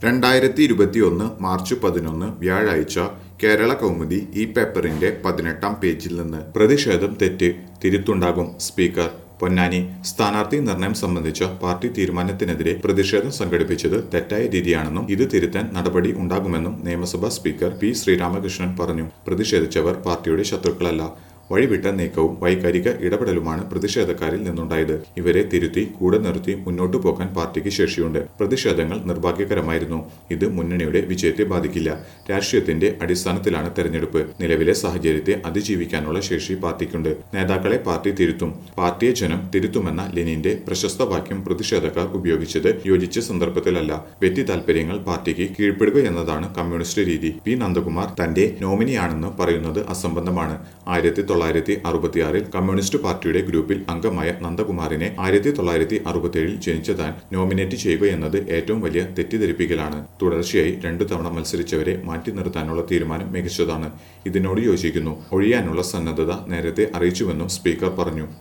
രണ്ടായിരത്തി ഇരുപത്തിയൊന്ന് മാർച്ച് പതിനൊന്ന് വ്യാഴാഴ്ച കേരള കൗമുദി ഈ പേപ്പറിന്റെ പതിനെട്ടാം പേജിൽ നിന്ന് പ്രതിഷേധം തെറ്റ് തിരുത്തുണ്ടാകും സ്പീക്കർ പൊന്നാനി സ്ഥാനാർത്ഥി നിർണയം സംബന്ധിച്ച പാർട്ടി തീരുമാനത്തിനെതിരെ പ്രതിഷേധം സംഘടിപ്പിച്ചത് തെറ്റായ രീതിയാണെന്നും ഇത് തിരുത്താൻ നടപടി ഉണ്ടാകുമെന്നും നിയമസഭാ സ്പീക്കർ പി ശ്രീരാമകൃഷ്ണൻ പറഞ്ഞു പ്രതിഷേധിച്ചവർ പാർട്ടിയുടെ ശത്രുക്കളല്ല വഴിവിട്ട നീക്കവും വൈകാരിക ഇടപെടലുമാണ് പ്രതിഷേധക്കാരിൽ നിന്നുണ്ടായത് ഇവരെ തിരുത്തി കൂടെ നിർത്തി മുന്നോട്ടു പോകാൻ പാർട്ടിക്ക് ശേഷിയുണ്ട് പ്രതിഷേധങ്ങൾ നിർഭാഗ്യകരമായിരുന്നു ഇത് മുന്നണിയുടെ വിജയത്തെ ബാധിക്കില്ല രാഷ്ട്രീയത്തിന്റെ അടിസ്ഥാനത്തിലാണ് തെരഞ്ഞെടുപ്പ് നിലവിലെ സാഹചര്യത്തെ അതിജീവിക്കാനുള്ള ശേഷി പാർട്ടിക്കുണ്ട് നേതാക്കളെ പാർട്ടി തിരുത്തും പാർട്ടിയെ ജനം തിരുത്തുമെന്ന ലെനിന്റെ പ്രശസ്ത വാക്യം പ്രതിഷേധക്കാർ ഉപയോഗിച്ചത് യോജിച്ച സന്ദർഭത്തിലല്ല വ്യക്തി താൽപര്യങ്ങൾ പാർട്ടിക്ക് കീഴ്പ്പെടുക എന്നതാണ് കമ്മ്യൂണിസ്റ്റ് രീതി പി നന്ദകുമാർ തന്റെ നോമിനിയാണെന്ന് പറയുന്നത് അസംബന്ധമാണ് ആയിരത്തി തൊള്ളായിരത്തി അറുപത്തിയാറിൽ കമ്മ്യൂണിസ്റ്റ് പാർട്ടിയുടെ ഗ്രൂപ്പിൽ അംഗമായ നന്ദകുമാറിനെ ആയിരത്തി തൊള്ളായിരത്തി അറുപത്തിയേഴിൽ ജനിച്ച താൻ നോമിനേറ്റ് ചെയ്യുക എന്നത് ഏറ്റവും വലിയ തെറ്റിദ്ധരിപ്പിക്കലാണ് തുടർച്ചയായി രണ്ടു തവണ മത്സരിച്ചവരെ മാറ്റി നിർത്താനുള്ള തീരുമാനം മികച്ചതാണ് ഇതിനോട് യോജിക്കുന്നു ഒഴിയാനുള്ള സന്നദ്ധത നേരത്തെ അറിയിച്ചുവെന്നും സ്പീക്കർ പറഞ്ഞു